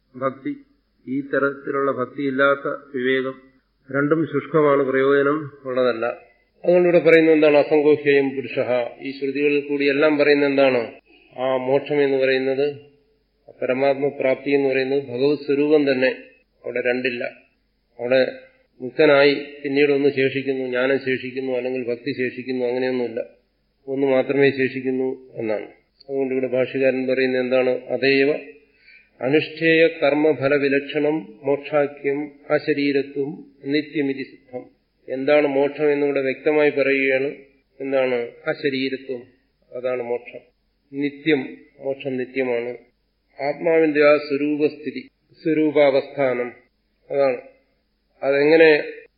ഭക്തി ഈ തരത്തിലുള്ള ഭക്തി ഇല്ലാത്ത വിവേകം രണ്ടും ശുഷ്കമാണ് പ്രയോജനം ഉള്ളതല്ല അതുകൊണ്ട് ഇവിടെ പറയുന്നത് എന്താണ് അസങ്കോഹ്യം പുരുഷ ഈ ശ്രുതികളിൽ കൂടി എല്ലാം പറയുന്നത് എന്താണ് ആ മോക്ഷം എന്ന് പറയുന്നത് പരമാത്മപ്രാപ്തി എന്ന് പറയുന്നത് ഭഗവത് സ്വരൂപം തന്നെ അവിടെ രണ്ടില്ല അവിടെ മുക്തനായി പിന്നീട് ഒന്ന് ശേഷിക്കുന്നു ജ്ഞാനം ശേഷിക്കുന്നു അല്ലെങ്കിൽ ഭക്തി ശേഷിക്കുന്നു അങ്ങനെയൊന്നുമില്ല ഒന്ന് മാത്രമേ ശേഷിക്കുന്നു എന്നാണ് അതുകൊണ്ട് ഇവിടെ ഭാഷകാരൻ പറയുന്നത് എന്താണ് അതേവ അനുഷ്ഠേയ കർമ്മഫല വിലക്ഷണം മോക്ഷാക്യം അശരീരത്വം നിത്യമിതി സിദ്ധം എന്താണ് മോക്ഷം എന്നിവിടെ വ്യക്തമായി പറയുകയാണ് എന്താണ് അശരീരത്വം അതാണ് മോക്ഷം നിത്യം മോക്ഷം നിത്യമാണ് ആത്മാവിന്റെ ആ സ്വരൂപസ്ഥിതി സ്വരൂപാവസ്ഥാനം അതാണ് അതെങ്ങനെ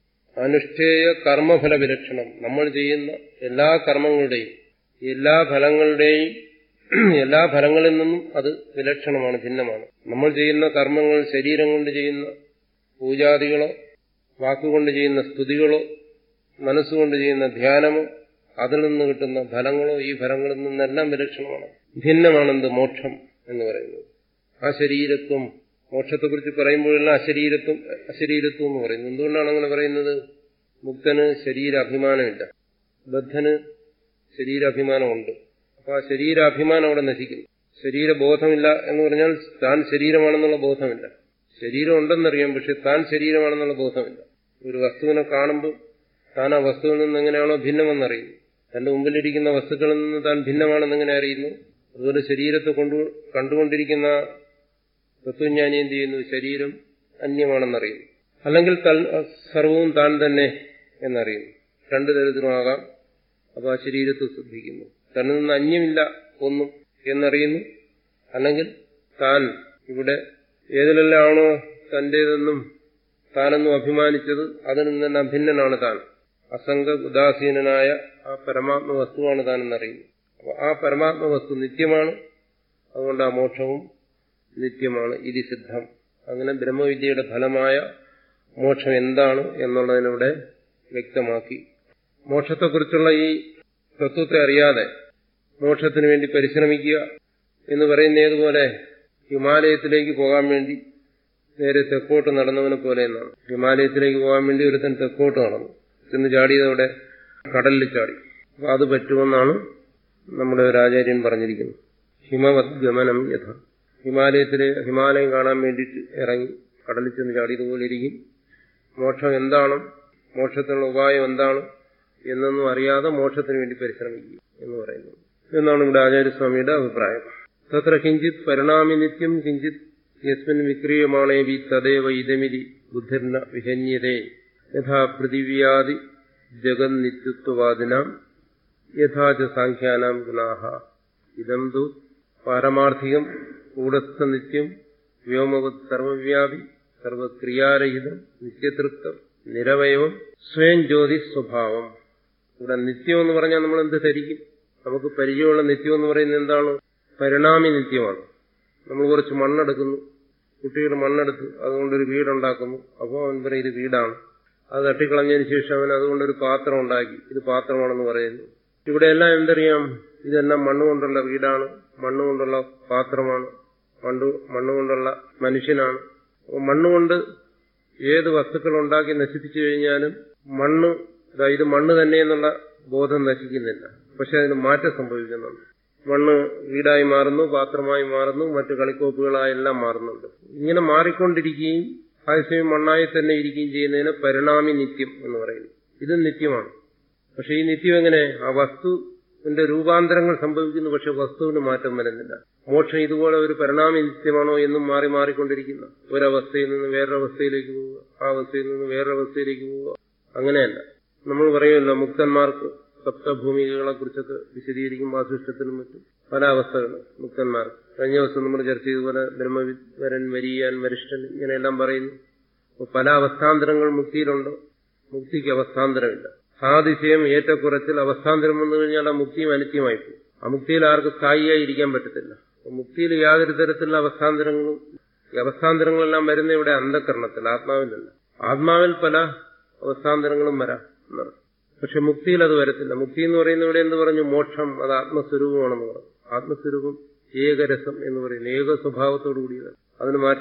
അനുഷ്ഠേയ കർമ്മഫല വിലക്ഷണം നമ്മൾ ചെയ്യുന്ന എല്ലാ കർമ്മങ്ങളുടെയും എല്ലാ ഫലങ്ങളുടെയും എല്ലാ ഫലങ്ങളിൽ നിന്നും അത് വിലക്ഷണമാണ് ഭിന്നമാണ് നമ്മൾ ചെയ്യുന്ന കർമ്മങ്ങൾ ശരീരം കൊണ്ട് ചെയ്യുന്ന പൂജാദികളോ വാക്കുകൊണ്ട് ചെയ്യുന്ന സ്തുതികളോ മനസ്സുകൊണ്ട് ചെയ്യുന്ന ധ്യാനമോ അതിൽ നിന്ന് കിട്ടുന്ന ഫലങ്ങളോ ഈ ഫലങ്ങളിൽ നിന്നെല്ലാം വിലക്ഷണമാണ് ഭിന്നമാണെന്ത് മോക്ഷം എന്ന് പറയുന്നത് ആ ശരീരത്വം മോക്ഷത്തെക്കുറിച്ച് പറയുമ്പോഴെല്ലാം അശരീരത്വം അശരീരത്വം എന്ന് പറയുന്നു എന്തുകൊണ്ടാണ് അങ്ങനെ പറയുന്നത് മുക്തന് ശരീരാഭിമാനമില്ല ബദ്ധന് ശരീരാഭിമാനമുണ്ട് അപ്പൊ ആ ശരീരാഭിമാനം അവിടെ നശിക്കുന്നു ശരീരബോധമില്ല എന്ന് പറഞ്ഞാൽ താൻ ശരീരമാണെന്നുള്ള ബോധമില്ല ശരീരം ഉണ്ടെന്നറിയാം പക്ഷെ താൻ ശരീരമാണെന്നുള്ള ബോധമില്ല ഒരു വസ്തുവിനെ കാണുമ്പോൾ താൻ ആ വസ്തുവിൽ നിന്ന് എങ്ങനെയാണോ ഭിന്നമെന്നറിയുന്നു തന്റെ മുമ്പിലിരിക്കുന്ന വസ്തുക്കളിൽ നിന്ന് താൻ ഭിന്നമാണെന്ന് എങ്ങനെ അറിയുന്നു അതുപോലെ ശരീരത്തെ കൊണ്ടു കണ്ടുകൊണ്ടിരിക്കുന്ന തത്വജ്ഞാനി എന്ത് ചെയ്യുന്നു ശരീരം അന്യമാണെന്നറിയുന്നു അല്ലെങ്കിൽ സർവവും താൻ തന്നെ എന്നറിയുന്നു രണ്ടു തരത്തിലുമാകാം അപ്പൊ ആ ശരീരത്തെ ശ്രദ്ധിക്കുന്നു തന്നിൽ നിന്ന് അന്യമില്ല ഒന്നും എന്നറിയുന്നു അല്ലെങ്കിൽ താൻ ഇവിടെ ഏതിലെല്ലാമാണോ തന്റേതെന്നും താനെന്നും അഭിമാനിച്ചത് അതിൽ നിന്ന് തന്നെ അഭിന്നനാണ് താൻ അസംഗ ഉദാസീനനായ ആ പരമാത്മ വസ്തുവാണ് താൻ എന്നറിയുന്നു അപ്പൊ ആ പരമാത്മ വസ്തു നിത്യമാണ് അതുകൊണ്ട് ആ മോക്ഷവും നിത്യമാണ് ഇതി സിദ്ധം അങ്ങനെ ബ്രഹ്മവിദ്യയുടെ ഫലമായ മോക്ഷം എന്താണ് എന്നുള്ളതിനിവിടെ വ്യക്തമാക്കി മോക്ഷത്തെക്കുറിച്ചുള്ള ഈ തത്വത്തെ അറിയാതെ മോക്ഷത്തിന് വേണ്ടി പരിശ്രമിക്കുക എന്ന് പറയുന്ന ഏതുപോലെ ഹിമാലയത്തിലേക്ക് പോകാൻ വേണ്ടി നേരെ തെക്കോട്ട് നടന്നവനെ പോലെ എന്നാണ് ഹിമാലയത്തിലേക്ക് പോകാൻ വേണ്ടി ഒരുത്തൻ തെക്കോട്ട് നടന്നു ചെന്ന് ചാടിയതവിടെ കടലിൽ ചാടി അപ്പൊ അത് പറ്റുമെന്നാണ് നമ്മുടെ ഒരു ആചാര്യൻ പറഞ്ഞിരിക്കുന്നത് ഹിമവത് ഗമനം യഥ ഹിമാലയത്തിലെ ഹിമാലയം കാണാൻ വേണ്ടിയിട്ട് ഇറങ്ങി കടലിൽ ചെന്ന് ചാടിയതുപോലെ ഇരിക്കും മോക്ഷം എന്താണ് മോക്ഷത്തിനുള്ള ഉപായം എന്താണ് എന്നൊന്നും അറിയാതെ മോക്ഷത്തിന് വേണ്ടി പരിശ്രമിക്കുക എന്ന് പറയുന്നത് എന്നാണ് ഇവിടെ ആചാര്യസ്വാമിയുടെ അഭിപ്രായം തത്ര കിഞ്ചിത് പരിണാമി നിത്യം കിഞ്ചിത് യസ്മിൻ വിക്രിയമാണേവി തദേവ ഇതമിതി ബുദ്ധിർന വിഹന്യതേ യഥാ പൃഥിവ്യാദി ജഗന്നിത്യത്വവാദിനാം യഥാച സാഖ്യാനാം ഗുണാഹ ഇതം തു പാരമാർത്ഥികം കൂടസ്ഥ നിത്യം വ്യോമവത് സർവവ്യാപി സർവക്രിയാരഹിതം നിത്യതൃപ്തം നിരവയവം സ്വയം ജ്യോതി സ്വഭാവം ഇവിടെ നിത്യം എന്ന് പറഞ്ഞാൽ നമ്മൾ എന്ത് ധരിക്കും നമുക്ക് പരിചയമുള്ള നിത്യം എന്ന് പറയുന്നത് എന്താണ് പരിണാമി നിത്യമാണ് നമ്മൾ കുറച്ച് മണ്ണെടുക്കുന്നു കുട്ടികൾ മണ്ണെടുത്ത് അതുകൊണ്ടൊരു വീടുണ്ടാക്കുന്നു അപ്പോൾ അവൻ പറയും ഇത് വീടാണ് അത് തട്ടിക്കളഞ്ഞതിന് ശേഷം അവൻ അതുകൊണ്ടൊരു പാത്രം ഉണ്ടാക്കി ഇത് പാത്രമാണെന്ന് പറയുന്നു ഇവിടെയെല്ലാം എന്തറിയാം ഇതെല്ലാം മണ്ണുകൊണ്ടുള്ള വീടാണ് മണ്ണുകൊണ്ടുള്ള പാത്രമാണ് മണ്ണ് മണ്ണുകൊണ്ടുള്ള മനുഷ്യനാണ് മണ്ണുകൊണ്ട് ഏത് വസ്തുക്കൾ ഉണ്ടാക്കി നശിപ്പിച്ചു കഴിഞ്ഞാലും മണ്ണ് ഇത് മണ്ണ് തന്നെ എന്നുള്ള ബോധം നശിക്കുന്നില്ല പക്ഷെ അതിന് മാറ്റം സംഭവിക്കുന്നുണ്ട് മണ്ണ് വീടായി മാറുന്നു പാത്രമായി മാറുന്നു മറ്റു കളിക്കോപ്പുകളായെല്ലാം മാറുന്നുണ്ട് ഇങ്ങനെ മാറിക്കൊണ്ടിരിക്കുകയും അതേസമയം മണ്ണായി തന്നെ ഇരിക്കുകയും ചെയ്യുന്നതിന് പരിണാമി നിത്യം എന്ന് പറയുന്നു ഇത് നിത്യമാണ് പക്ഷെ ഈ നിത്യം എങ്ങനെ ആ വസ്തുവിന്റെ രൂപാന്തരങ്ങൾ സംഭവിക്കുന്നു പക്ഷെ വസ്തുവിന് മാറ്റം വരുന്നില്ല മോക്ഷം ഇതുപോലെ ഒരു പരിണാമി നിത്യമാണോ എന്നും മാറി മാറിക്കൊണ്ടിരിക്കുന്ന ഒരവസ്ഥയിൽ നിന്ന് വേറൊരവസ്ഥയിലേക്ക് പോവുക ആ അവസ്ഥയിൽ നിന്ന് വേറൊരവസ്ഥയിലേക്ക് പോവുക അങ്ങനെയല്ല നമ്മൾ പറയുമല്ലോ മുക്തന്മാർക്ക് സപ്തഭൂമികകളെ കുറിച്ചൊക്കെ വിശദീകരിക്കും വാസിഷ്ടത്തിനും മറ്റും പല അവസ്ഥകൾ മുക്തന്മാർക്ക് കഴിഞ്ഞ ദിവസം നമ്മൾ ചർച്ച ചെയ്തതുപോലെ ബ്രഹ്മവരൻ വരിയാൻ വരിഷ്ഠൻ ഇങ്ങനെയെല്ലാം പറയുന്നു അപ്പോൾ പല അവസ്ഥാന്തരങ്ങൾ മുക്തിയിലുണ്ട് മുക്തിക്ക് അവസ്ഥാന്തരമില്ല സാതിശയം ഏറ്റക്കുറച്ചിൽ അവസ്ഥാന്തരം വന്നു കഴിഞ്ഞാൽ ആ മുക്തിയും അനിത്യമായി പോകും ആ മുക്തിയിൽ ആർക്ക് സ്ഥായിയായി ഇരിക്കാൻ പറ്റത്തില്ല മുക്തിയിൽ യാതൊരു തരത്തിലുള്ള അവസ്ഥാന്തരങ്ങളും ഈ അവസ്ഥാന്തരങ്ങളെല്ലാം വരുന്ന ഇവിടെ അന്ധകരണത്തിൽ ആത്മാവിലല്ല ആത്മാവിൽ പല അവസ്ഥാന്തരങ്ങളും വരാം എന്നർത്ഥം പക്ഷെ മുക്തിയിൽ അത് വരത്തില്ല മുക്തി എന്ന് പറയുന്ന ഇവിടെ എന്ത് പറഞ്ഞു മോക്ഷം അത് ആത്മസ്വരൂപമാണെന്ന് പറഞ്ഞു ആത്മസ്വരൂപം ഏകരസം എന്ന് പറയുന്നത് ഏക സ്വഭാവത്തോടു കൂടിയതാണ് അതിന് മാറ്റം